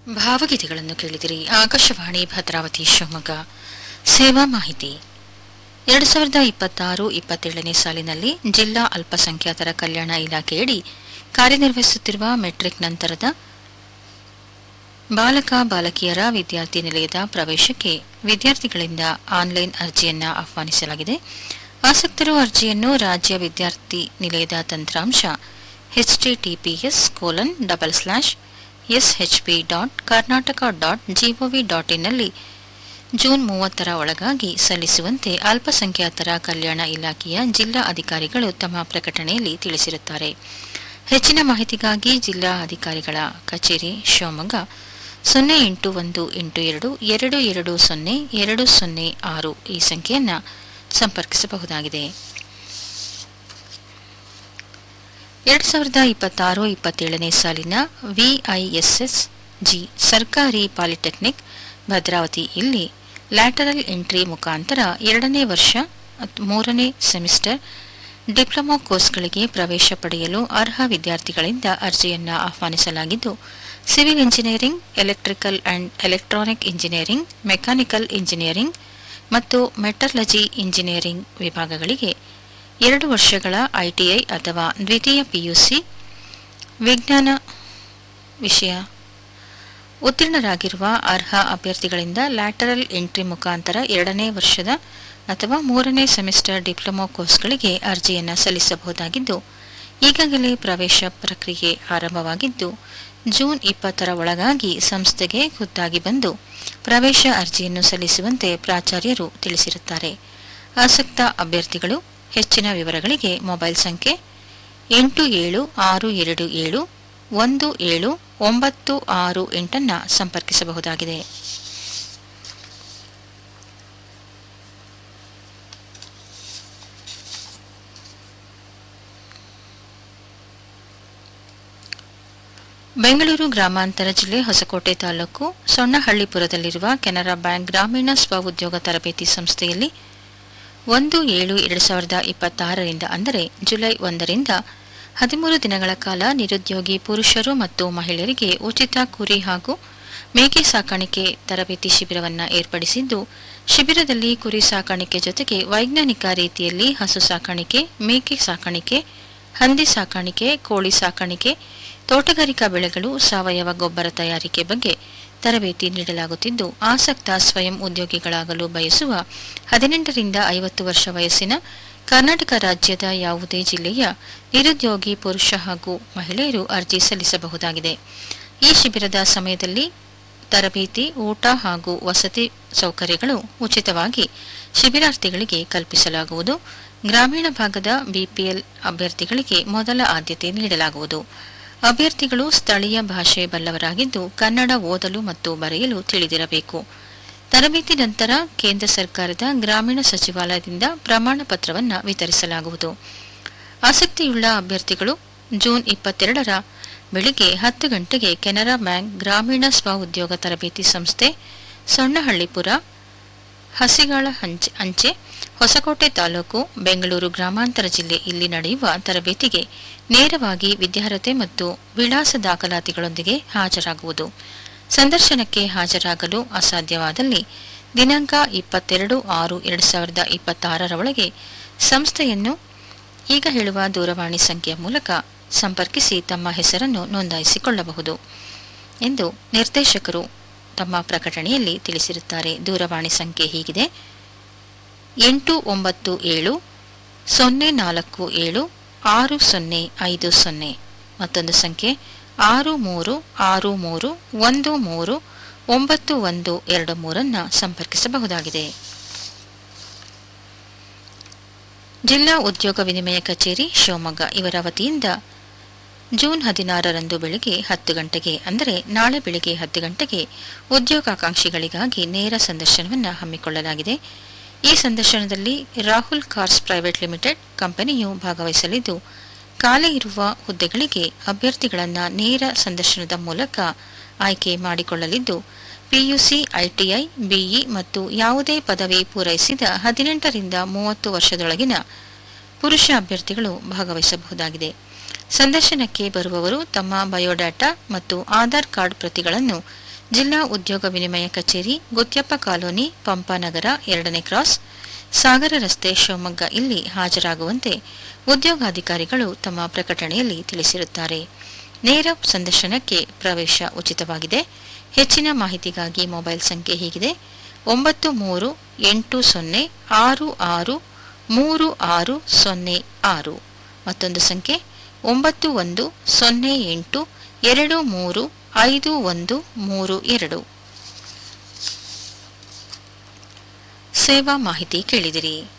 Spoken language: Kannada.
ಭಾವಗೀತೆಗಳನ್ನು ಕೇಳಿದಿರಿ ಆಕಾಶವಾಣಿ ಭದ್ರಾವತಿ ಶಿವಮೊಗ್ಗ ಸೇವಾ ಮಾಹಿತಿ ಎರಡು ಸಾವಿರದ ಇಪ್ಪತ್ತಾರು ಇಪ್ಪತ್ತೇಳನೇ ಸಾಲಿನಲ್ಲಿ ಜಿಲ್ಲಾ ಅಲ್ಪಸಂಖ್ಯಾತರ ಕಲ್ಯಾಣ ಇಲಾಖೆಯಡಿ ಕಾರ್ಯನಿರ್ವಹಿಸುತ್ತಿರುವ ಮೆಟ್ರಿಕ್ ನಂತರದ ಬಾಲಕ ಬಾಲಕಿಯರ ವಿದ್ಯಾರ್ಥಿ ನಿಲಯದ ಪ್ರವೇಶಕ್ಕೆ ವಿದ್ಯಾರ್ಥಿಗಳಿಂದ ಆನ್ಲೈನ್ ಅರ್ಜಿಯನ್ನು ಆಹ್ವಾನಿಸಲಾಗಿದೆ ಆಸಕ್ತರು ಅರ್ಜಿಯನ್ನು ರಾಜ್ಯ ವಿದ್ಯಾರ್ಥಿ ನಿಲಯದ ತಂತ್ರಾಂಶ HTTPS colon double slash SHP dot Karnataka dot GOV dot ಇನ್ನಲ್ಲಿ ಜೂನ್ ಮೂವತ್ತರ ಒಳಗಾಗಿ ಸಲ್ಲಿಸುವಂತೆ ಅಲ್ಪಸಂಖ್ಯಾತರ ಕಲ್ಯಾಣ ಇಲಾಖೆಯ ಜಿಲ್ಲಾ ಅಧಿಕಾರಿಗಳು ತಮ್ಮ ಪ್ರಕಟಣೆಯಲ್ಲಿ ತಿಳಿಸಿರುತ್ತಾರೆ ಹೆಚ್ಚಿನ ಮಾಹಿತಿಗಾಗಿ ಜಿಲ್ಲಾ ಅಧಿಕಾರಿಗಳ ಕಚೇರಿ ಶಿವಮೊಗ್ಗ ಸೊನ್ನೆ ಎಂಟು ಒಂದು ಎಂಟು ಎರಡು ಎರಡು ಎರಡು ಸೊನ್ನೆ ಎರಡು ಸೊನ್ನೆ ಆರು ಈ ಸಂಖ್ಯೆಯನ್ನು ಸಂಪರ್ಕಿಸಬಹುದಾಗಿದೆ ಎರಡು ಸಾವಿರದ ಇಪ್ಪತ್ತಾರು ಇಪ್ಪತ್ತೇಳನೇ ಸಾಲಿನ ವಿಐಎಸ್ಎಸ್ ಜಿ ಸರ್ಕಾರಿ ಪಾಲಿಟೆಕ್ನಿಕ್ ಭದ್ರಾವತಿ ಇಲ್ಲಿ ಲ್ಯಾಟರಲ್ ಎಂಟ್ರಿ ಮುಖಾಂತರ ಎರಡನೇ ವರ್ಷ ಅತ್- ಮೂರನೇ ಸೆಮಿಸ್ಟರ್ ಡಿಪ್ಲೊಮಾ ಕೋರ್ಸ್ಗಳಿಗೆ ಪ್ರವೇಶ ಪಡೆಯಲು ಅರ್ಹ ವಿದ್ಯಾರ್ಥಿಗಳಿಂದ ಅರ್ಜಿಯನ್ನು ಆಹ್ವಾನಿಸಲಾಗಿದ್ದು civil engineering electrical and electronic engineering mechanical engineering ಮತ್ತು ಮೆಟರ್ಲಜಿ ಇಂಜಿನಿಯರಿಂಗ್ ವಿಭಾಗಗಳಿಗೆ ಎರಡು ವರ್ಷಗಳ ಐಟಿಐ ಅಥವಾ ದ್ವಿತೀಯ ಪಿಯುಸಿ ವಿಜ್ಞಾನ ವಿಷಯ ಉತ್ತೀರ್ಣರಾಗಿರುವ ಅರ್ಹ ಅಭ್ಯರ್ಥಿಗಳಿಂದ ಲ್ಯಾಟರಲ್ ಎಂಟ್ರಿ ಮುಖಾಂತರ ಎರಡನೇ ವರ್ಷದ ಅಥವಾ ಮೂರನೇ ಸೆಮಿಸ್ಟರ್ ಡಿಪ್ಲೊಮಾ ಕೋರ್ಸ್ಗಳಿಗೆ ಅರ್ಜಿಯನ್ನು ಸಲ್ಲಿಸಬಹುದಾಗಿದ್ದು ಈಗಾಗಲೇ ಪ್ರವೇಶ ಪ್ರಕ್ರಿಯೆ ಆರಂಭವಾಗಿದ್ದು ಜೂನ್ ಇಪ್ಪತ್ತರ ಒಳಗಾಗಿ ಸಂಸ್ಥೆಗೆ ಖುದ್ದಾಗಿ ಬಂದು ಪ್ರವೇಶ ಅರ್ಜಿಯನ್ನು ಸಲ್ಲಿಸುವಂತೆ ಪ್ರಾಚಾರ್ಯರು ತಿಳಿಸಿರುತ್ತಾರೆ ಆಸಕ್ತ ಅಭ್ಯರ್ಥಿಗಳು ಹೆಚ್ಚಿನ ವಿವರಗಳಿಗೆ ಮೊಬೈಲ್ ಸಂಖ್ಯೆ ಎಂಟು ಏಳು ಆರು ಎರಡು ಏಳು ಒಂದು ಏಳು ಒಂಬತ್ತು ಆರು ಎಂಟನ್ನು ಸಂಪರ್ಕಿಸಬಹುದಾಗಿದೆ ಬೆಂಗಳೂರು ಗ್ರಾಮಾಂತರ ಜಿಲ್ಲೆ ಹೊಸಕೋಟೆ ತಾಲೂಕು ಸೊಣ್ಣಹಳ್ಳಿಪುರದಲ್ಲಿರುವ ಕೆನರಾ ಬ್ಯಾಂಕ್ ಗ್ರಾಮೀಣ ಸ್ವಉದ್ಯೋಗ ತರಬೇತಿ ಸಂಸ್ಥೆಯಲ್ಲಿ ಒಂದು ಏಳು ಎರಡು ಸಾವಿರದ ಇಪ್ಪತ್ತಾರರಿಂದ ಅಂದರೆ ಜುಲೈ ಒಂದರಿಂದ ಹದಿಮೂರು ದಿನಗಳ ಕಾಲ ನಿರುದ್ಯೋಗಿ ಪುರುಷರು ಮತ್ತು ಮಹಿಳೆಯರಿಗೆ ಉಚಿತ ಕುರಿ ಹಾಗೂ ಮೇಕೆ ಸಾಕಾಣಿಕೆ ತರಬೇತಿ ಶಿಬಿರವನ್ನು ಏರ್ಪಡಿಸಿದ್ದು ಶಿಬಿರದಲ್ಲಿ ಕುರಿ ಸಾಕಾಣಿಕೆ ಜೊತೆಗೆ ವೈಜ್ಞಾನಿಕ ರೀತಿಯಲ್ಲಿ ಹಸು ಸಾಕಾಣಿಕೆ ಮೇಕೆ ಸಾಕಾಣಿಕೆ ಹಂದಿ ಸಾಕಾಣಿಕೆ ಕೋಳಿ ಸಾಕಾಣಿಕೆ ತೋಟಗಾರಿಕಾ ಬೆಳೆಗಳು ಸಾವಯವ ಗೊಬ್ಬರ ತಯಾರಿಕೆ ಬಗ್ಗೆ ತರಬೇತಿ ನೀಡಲಾಗುತ್ತಿದ್ದು ಆಸಕ್ತ ಸ್ವಯಂ ಉದ್ಯೋಗಿಗಳಾಗಲು ಬಯಸುವ ಹದಿನೆಂಟರಿಂದ ಐವತ್ತು ವರ್ಷ ವಯಸ್ಸಿನ ಕರ್ನಾಟಕ ರಾಜ್ಯದ ಯಾವುದೇ ಜಿಲ್ಲೆಯ ನಿರುದ್ಯೋಗಿ ಪುರುಷ ಹಾಗೂ ಮಹಿಳೆಯರು ಅರ್ಜಿ ಸಲ್ಲಿಸಬಹುದಾಗಿದೆ ಈ ಶಿಬಿರದ ಸಮಯದಲ್ಲಿ ತರಬೇತಿ ಊಟ ಹಾಗೂ ವಸತಿ ಸೌಕರ್ಯಗಳು ಉಚಿತವಾಗಿ ಶಿಬಿರಾರ್ಥಿಗಳಿಗೆ ಕಲ್ಪಿಸಲಾಗುವುದು ಗ್ರಾಮೀಣ ಭಾಗದ ಬಿಪಿಎಲ್ ಅಭ್ಯರ್ಥಿಗಳಿಗೆ ಮೊದಲ ಆದ್ಯತೆ ನೀಡಲಾಗುವುದು ಅಭ್ಯರ್ಥಿಗಳು ಸ್ಥಳೀಯ ಭಾಷೆ ಬಲ್ಲವರಾಗಿದ್ದು ಕನ್ನಡ ಓದಲು ಮತ್ತು ಬರೆಯಲು ತಿಳಿದಿರಬೇಕು ತರಬೇತಿ ನಂತರ ಕೇಂದ್ರ ಸರ್ಕಾರದ ಗ್ರಾಮೀಣ ಸಚಿವಾಲಯದಿಂದ ಪ್ರಮಾಣ ಪತ್ರವನ್ನು ವಿತರಿಸಲಾಗುವುದು ಆಸಕ್ತಿಯುಳ್ಳ ಅಭ್ಯರ್ಥಿಗಳು ಜೂನ್ ಇಪ್ಪತ್ತೆರಡರ ಬೆಳಿಗ್ಗೆ ಹತ್ತು ಗಂಟೆಗೆ ಕೆನರಾ ಬ್ಯಾಂಕ್ ಗ್ರಾಮೀಣ ಸ್ವ ಉದ್ಯೋಗ ತರಬೇತಿ ಸಂಸ್ಥೆ ಸೊಣ್ಣಹಳ್ಳಿಪುರ ಹಸಿಗಾಳ ಹಂಚೆ ಅಂಚೆ ಹೊಸಕೋಟೆ ತಾಲೂಕು ಬೆಂಗಳೂರು ಗ್ರಾಮಾಂತರ ಜಿಲ್ಲೆ ಇಲ್ಲಿ ನಡೆಯುವ ತರಬೇತಿಗೆ ನೇರವಾಗಿ ವಿದ್ಯಾರ್ಹತೆ ಮತ್ತು ವಿಳಾಸ ದಾಖಲಾತಿಗಳೊಂದಿಗೆ ಹಾಜರಾಗುವುದು ಸಂದರ್ಶನಕ್ಕೆ ಹಾಜರಾಗಲು ಅಸಾಧ್ಯವಾದಲ್ಲಿ ದಿನಾಂಕ ಇಪ್ಪತ್ತೆರಡು ಆರು ಎರಡು ಸಾವಿರದ ಇಪ್ಪತ್ತಾರರ ಒಳಗೆ ಸಂಸ್ಥೆಯನ್ನು ಈಗ ಹೇಳುವ ದೂರವಾಣಿ ಸಂಖ್ಯೆಯ ಮೂಲಕ ಸಂಪರ್ಕಿಸಿ ತಮ್ಮ ಹೆಸರನ್ನು ನೋಂದಾಯಿಸಿಕೊಳ್ಳಬಹುದು ಎಂದು ನಿರ್ದೇಶಕರು ತಮ್ಮ ಪ್ರಕಟಣೆಯಲ್ಲಿ ತಿಳಿಸಿರುತ್ತಾರೆ ದೂರವಾಣಿ ಸಂಖ್ಯೆ ಹೀಗಿದೆ ಎಂಟು ಒಂಬತ್ತು ಏಳು ಸೊನ್ನೆ ನಾಲ್ಕು ಏಳು ಆರು ಸೊನ್ನೆ ಐದು ಸೊನ್ನೆ ಮತ್ತೊಂದು ಸಂಖ್ಯೆ ಆರು ಮೂರು ಆರು ಮೂರು ಒಂದು ಮೂರು ಒಂಬತ್ತು ಒಂದು ಎರಡು ಮೂರನ್ನು ಸಂಪರ್ಕಿಸಬಹುದಾಗಿದೆ ಜಿಲ್ಲಾ ಉದ್ಯೋಗ ವಿನಿಮಯ ಕಚೇರಿ ಶಿವಮೊಗ್ಗ ಇವರ ವತಿಯಿಂದ ಜೂನ್ ಹದಿನಾರರಂದು ಬೆಳಗ್ಗೆ ಹತ್ತು ಗಂಟೆಗೆ ಅಂದರೆ ನಾಳೆ ಬೆಳಗ್ಗೆ ಹತ್ತು ಗಂಟೆಗೆ ಉದ್ಯೋಗಾಕಾಂಕ್ಷಿಗಳಿಗಾಗಿ ನೇರ ಸಂದರ್ಶನವನ್ನು ಹಮ್ಮಿಕೊಳ್ಳಲಾಗಿದೆ ಈ ಸಂದರ್ಶನದಲ್ಲಿ ರಾಹುಲ್ ಕಾರ್ಸ್ ಪ್ರೈವೇಟ್ ಲಿಮಿಟೆಡ್ ಕಂಪನಿಯು ಭಾಗವಹಿಸಲಿದ್ದು ಖಾಲಿ ಇರುವ ಹುದ್ದೆಗಳಿಗೆ ಅಭ್ಯರ್ಥಿಗಳನ್ನು ನೇರ ಸಂದರ್ಶನದ ಮೂಲಕ ಆಯ್ಕೆ ಮಾಡಿಕೊಳ್ಳಲಿದ್ದು ಪಿಯುಸಿ ಐಟಿಐ ಬಿಇ ಮತ್ತು ಯಾವುದೇ ಪದವಿ ಪೂರೈಸಿದ ಹದಿನೆಂಟರಿಂದ ಮೂವತ್ತು ವರ್ಷದೊಳಗಿನ ಪುರುಷ ಅಭ್ಯರ್ಥಿಗಳು ಭಾಗವಹಿಸಬಹುದಾಗಿದೆ ಸಂದರ್ಶನಕ್ಕೆ ಬರುವವರು ತಮ್ಮ ಬಯೋಡಾಟಾ ಮತ್ತು ಆಧಾರ್ ಕಾರ್ಡ್ ಪ್ರತಿಗಳನ್ನು ಜಿಲ್ಲಾ ಉದ್ಯೋಗ ವಿನಿಮಯ ಕಚೇರಿ ಗುತ್ಯಪ್ಪ ಕಾಲೋನಿ ಪಂಪಾನಗರ ಎರಡನೇ ಕ್ರಾಸ್ ಸಾಗರ ರಸ್ತೆ ಶಿವಮೊಗ್ಗ ಇಲ್ಲಿ ಹಾಜರಾಗುವಂತೆ ಉದ್ಯೋಗಾಧಿಕಾರಿಗಳು ತಮ್ಮ ಪ್ರಕಟಣೆಯಲ್ಲಿ ತಿಳಿಸಿರುತ್ತಾರೆ ನೇರ ಸಂದರ್ಶನಕ್ಕೆ ಪ್ರವೇಶ ಉಚಿತವಾಗಿದೆ ಹೆಚ್ಚಿನ ಮಾಹಿತಿಗಾಗಿ ಮೊಬೈಲ್ ಸಂಖ್ಯೆ ಹೀಗಿದೆ ಒಂಬತ್ತು ಮೂರು ಎಂಟು ಸೊನ್ನೆ ಆರು ಆರು ಮೂರು ಆರು ಸೊನ್ನೆ ಆರು ಮತ್ತೊಂದು ಸಂಖ್ಯೆ ಒಂಬತ್ತು ಒಂದು ಸೊನ್ನೆ ಎಂಟು ಎರಡು ಮೂರು ಐದು ಒಂದು ಮೂರು ಎರಡು ಸೇವಾ ಮಾಹಿತಿ ಕೇಳಿದಿರಿ